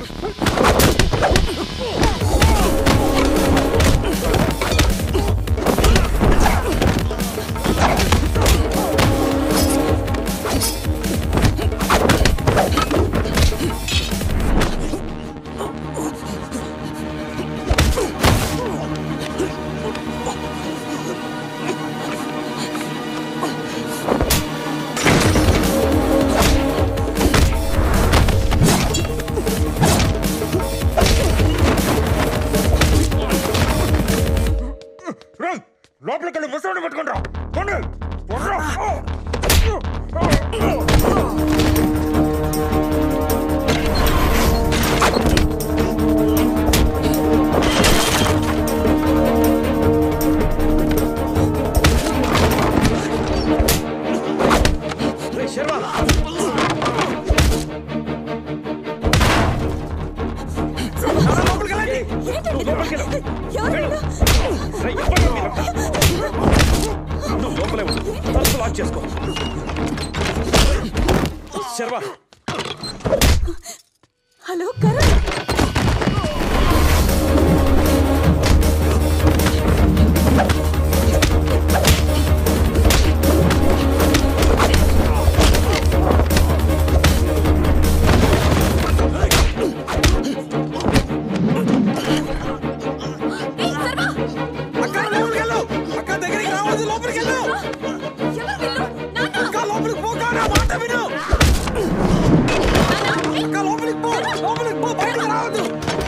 లోపలికి వెళ్ళి ముసలిని పట్టుకుంటా పండు నువ్వు లోపలే ఉండు తలుపు లాక్ చేసుకో శర్వా హలో కరణ్ అక్క లోపలికి వెళ్ళు అక్క దగ్గరికి రావద్దు లోపలికి వెళ్ళు అక్క లోపలికి పోక నా మాట విను అక్క లోపలికి పో లోపలికి పో బయటకు రావద్దు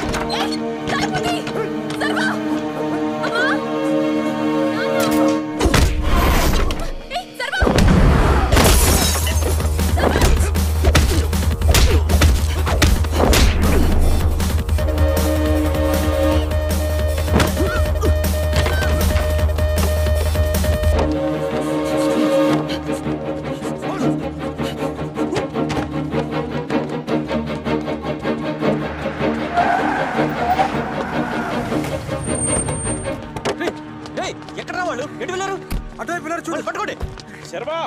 ఎక్కడ రా వాళ్ళు ఎటు వెళ్ళారు అటువైపు వెళ్ళారు చూడు పట్టుకోండి శర్వా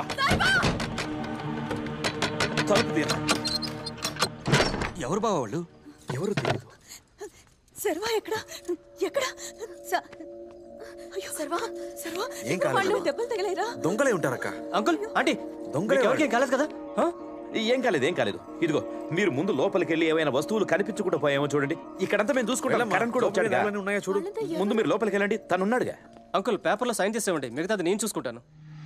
తలుపు తీరా ఎవరు బావ వాళ్ళు ఎవరు తెలియదు సర్వా ఎక్కడ ఎక్కడ స- అయ్యో సర్వా సర్వా ఏం కాలేదు. వాళ్ళు దెబ్బలు తగిలేరా దొంగలే ఉంటారక్క అంకుల్ ఆంటీ దొంగలే మీకు ఎవరికేం కాలేదు కదా ఆ? ఏం కాలేదు ఏం కాలేదు ఇదిగో మీరు ముందు లోపలికి వెళ్ళి ఏమైనా వస్తువులు కనిపించకుండా పోయామో చూడండి ఇక్కడంతా మేము చూసుకుంటాం వెళ్ళమ్మా. కరణ్ కూడా లోపలికి వచ్చాడుగా. ఏమైనా ఉన్నాయా చూడు ముందు మీరు లోపలికి వెళ్ళండి తను ఉన్నాడుగా అంకుల్ పేపర్లో సైన్ చేసేవ్వండి మిగతాది నేను చూసుకుంటాను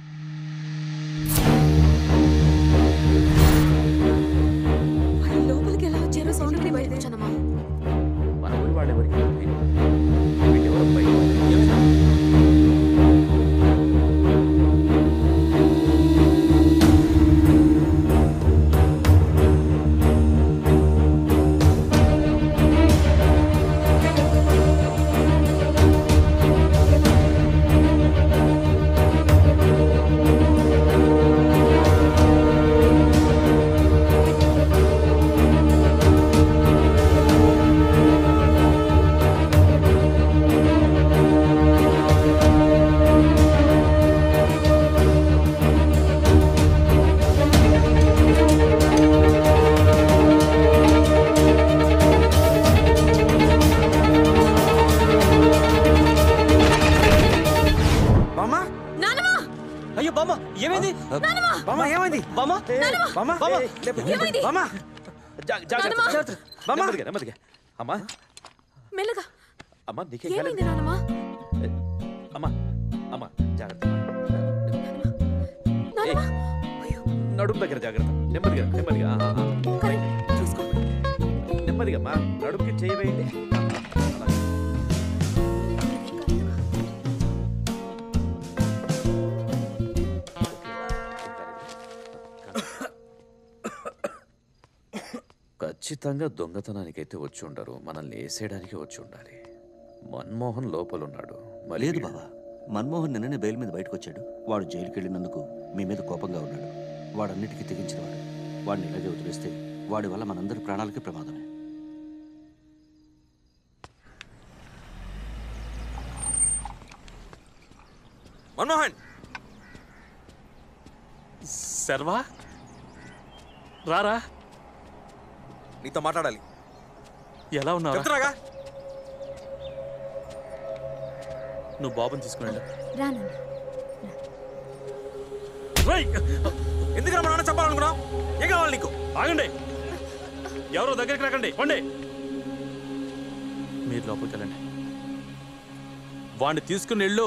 వాళ్ళు లోపలికి ఎలా వచ్చారో సౌండ్ విని బయట వచ్చానమ్మా మన ఊరి వాళ్ళు ఎవరికి తెలియదు. వీళ్ళెవరో బయట వాళ్ళు. బామ్మ నానమ్మా అయ్యో బామ్మ ఏమైంది బామ్మ ఏమైంది బామ్మ బామ్మ బామ్మ. లేపు. బామ్మ జా- జాగ్రత్త, నానమ్మ. జాగ్రత్త. బామ్మ. నెమ్మదిగా నెమ్మదిగా అమ్మా మెల్లగా అమ్మా నీకేం ఏమైంది కాలేదు నానమ్మా అమ్మా అమ్మా జాగ్రత్త నానమ్మా అయ్యో నడుము దగ్గర జాగ్రత్త నెమ్మదిగా నెమ్మదిగా ఆ, ఆ, ఆ. కరణ్ చూసుకో నెమ్మదిగా అమ్మా నడుముకి చేయి వేయండి అలా. ఖచ్చితంగా దొంగతనానికైతే వచ్చి ఉండరు మనల్ని వేసేయడానికి వచ్చి ఉండాలి మన్మోహన్ లోపలున్నాడు మరి లేదు బావా మన్మోహన్ నిన్ననే బెయిల్ మీద బయటకు వచ్చాడు వాడు జైలుకి వెళ్ళినందుకు మీ మీద కోపంగా ఉన్నాడు వాడన్నిటికీ తెగించిన వాడు వాడిని ఇలాగే వదిలేస్తే వాడి వల్ల మనందరి ప్రాణాలకి ప్రమాదమే మన్మోహన్ సర్వా రారా నీతో మాట్లాడాలి ఎలా ఉన్నావు చెప్తున్నాగా నువ్వు బాబుని తీసుకుని వెళ్ళు రానండి రేయ్! ఎందుకు మా నాన్న చెప్పాలనుకున్నావు ఏం కావాలి నీకు ఆగండి ఎవరో దగ్గరికి రాకండి పండి మీరు లోపలికి వెళ్ళండి వాడిని తీసుకుని వెళ్ళు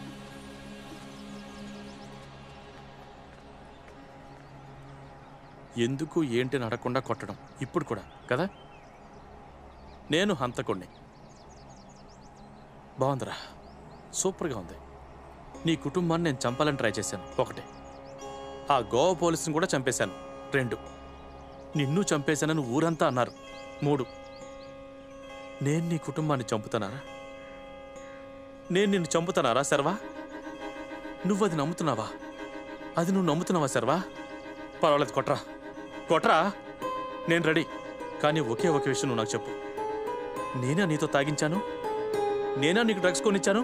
ఎందుకు ఏంటి అని అడగకుండా కొట్టడం ఇప్పుడు కూడా కదా నేను హంతకుణ్ణి బాగుందిరా సూపర్గా ఉంది నీ కుటుంబాన్ని నేను చంపాలని ట్రై చేశాను ఒకటి ఆ గోవా పోలీసుని కూడా చంపేశాను రెండు నిన్ను చంపేశానని ఊరంతా అన్నారు మూడు నేను నీ కుటుంబాన్ని చంపుతానారా నేను నిన్ను చంపుతానారా శర్వా నువ్వు అది నమ్ముతున్నావా అది నువ్వు నమ్ముతున్నావా శర్వా పర్వాలేదు కొట్రా కొట్రా నేను రెడీ కానీ ఒకే ఒక విషయం నువ్వు నాకు చెప్పు నేనా నీతో తాగించాను నేనా నీకు డ్రగ్స్ కొనిచ్చాను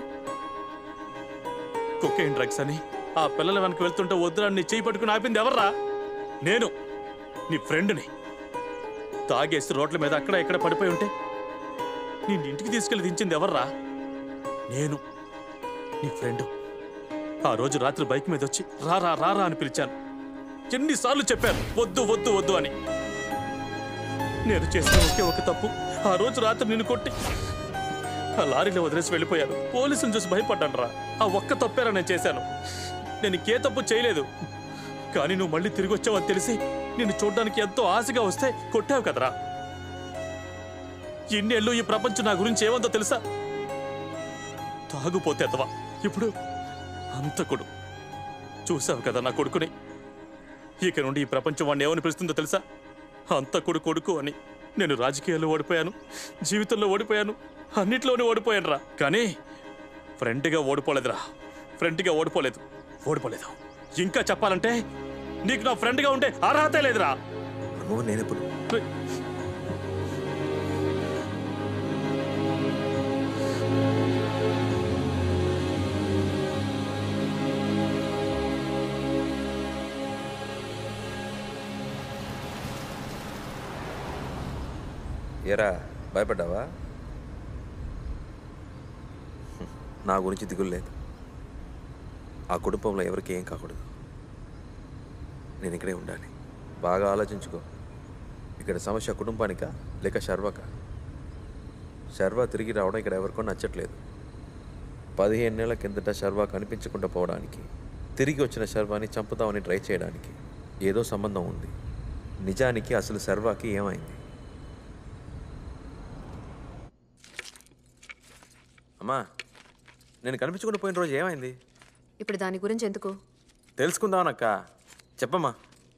కొకేన్ డ్రగ్స్ అని ఆ పిల్లల వెనక్కి వెళ్తుంటే వద్దురా నీ చేయి పట్టుకుని ఆపింది ఎవర్రా నేను నీ ఫ్రెండ్ని తాగేసి రోడ్ల మీద అక్కడ ఇక్కడ పడిపోయి ఉంటే నేను ఇంటికి తీసుకెళ్లి దించింది ఎవర్రా నేను నీ ఫ్రెండ్ ఆ రోజు రాత్రి బైక్ మీద వచ్చి రా రా రా రా అని పిలిచాను ఎన్నిసార్లు చెప్పాను వద్దు వద్దు వద్దు అని నేను చేసిన ఒకే ఒక తప్పు ఆ రోజు రాత్రి నిన్ను కొట్టి ఆ లారీలో వదిలేసి వెళ్ళిపోయాను పోలీసులు చూసి భయపడ్డాను రా ఆ ఒక్క తప్పేరా నేను చేశాను నేను ఇంకే తప్పు చేయలేదు కానీ నువ్వు మళ్ళీ తిరిగి వచ్చావని తెలిసి నిన్ను చూడడానికి ఎంతో ఆశగా వస్తే కొట్టావు కదరా ఇన్నేళ్ళు ఈ ప్రపంచం నా గురించి ఏమందో తెలుసా తాగుపోతే అతవా ఇప్పుడు అంతకుడు చూసావు కదా నా కొడుకుని ఇక నుండి ఈ ప్రపంచం వాడిని ఏమని పిలుస్తుందో తెలుసా అంతకుడు కొడుకు అని నేను రాజకీయాల్లో ఓడిపోయాను జీవితంలో ఓడిపోయాను అన్నిట్లోనే ఓడిపోయాను రా కానీ ఫ్రెండ్గా ఓడిపోలేదురా ఫ్రెండ్గా ఓడిపోలేదు ఓడిపోలేదు ఇంకా చెప్పాలంటే నీకు నా ఫ్రెండ్గా ఉంటే అర్హతే లేదురా నువ్వు నేనెప్పుడు ఏరా భయపడ్డావా హ్మ్, నా గురించి దిగులు లేదు ఆ కుటుంబంలో ఎవరికి ఏం కాకూడదు నేను ఇక్కడే ఉండాలి బాగా ఆలోచించుకో ఇక్కడ సమస్య కుటుంబానికా లేక శర్వకా శర్వ తిరిగి రావడం ఇక్కడ ఎవరికో నచ్చట్లేదు పదిహేను నెలల కిందట శర్వ కనిపించకుండా పోవడానికి తిరిగి వచ్చిన శర్వాని చంపుదామని ట్రై చేయడానికి ఏదో సంబంధం ఉంది నిజానికి అసలు శర్వాకి ఏమైంది అమ్మా నేను కనిపించకుండా పోయిన రోజు ఏమైంది ఇప్పుడు దాని గురించి ఎందుకు తెలుసుకుందామనక్క చెప్పమ్మా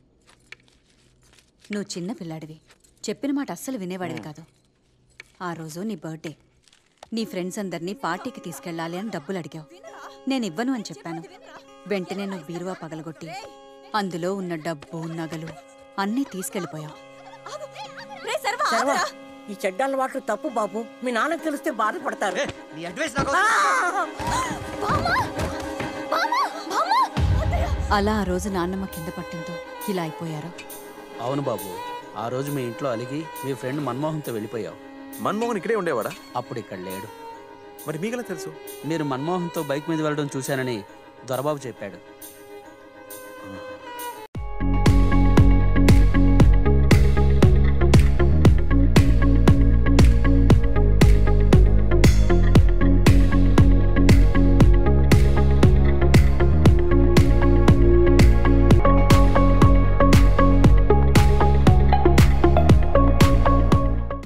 నువ్వు చిన్న పిల్లాడివి చెప్పిన మాట అస్సలు వినేవాడివి కాదు ఆ రోజు నీ బర్త్డే నీ ఫ్రెండ్స్ అందరినీ పార్టీకి తీసుకెళ్ళాలి అని డబ్బులు అడిగావు నేను ఇవ్వను అని చెప్పాను వెంటనే నువ్వు బీరువా పగలగొట్టి అందులో ఉన్న డబ్బు నగలు అన్నీ తీసుకెళ్ళిపోయావు సర్వా ఈ చెడ్డ అలవాట్లు తప్పు బాబు మీ నాన్నకు తెలిస్తే బాధపడతారు నీ అడ్వైస్ నాకు అలా ఆ రోజు నాన్నమ్మ కింద పట్టంతో ఇలా అయిపోయారు అవును బాబు ఆ రోజు మీ ఇంట్లో అలిగి మీ ఫ్రెండ్ మన్మోహన్తో వెళ్ళిపోయావు మన్మోహన్ ఇక్కడే ఉండేవాడా అప్పుడు ఇక్కడ లేడు మరి మీకెలా తెలుసు మీరు మన్మోహన్తో బైక్ మీద వెళ్ళడం చూశానని దొరబాబు చెప్పాడు ఆహా.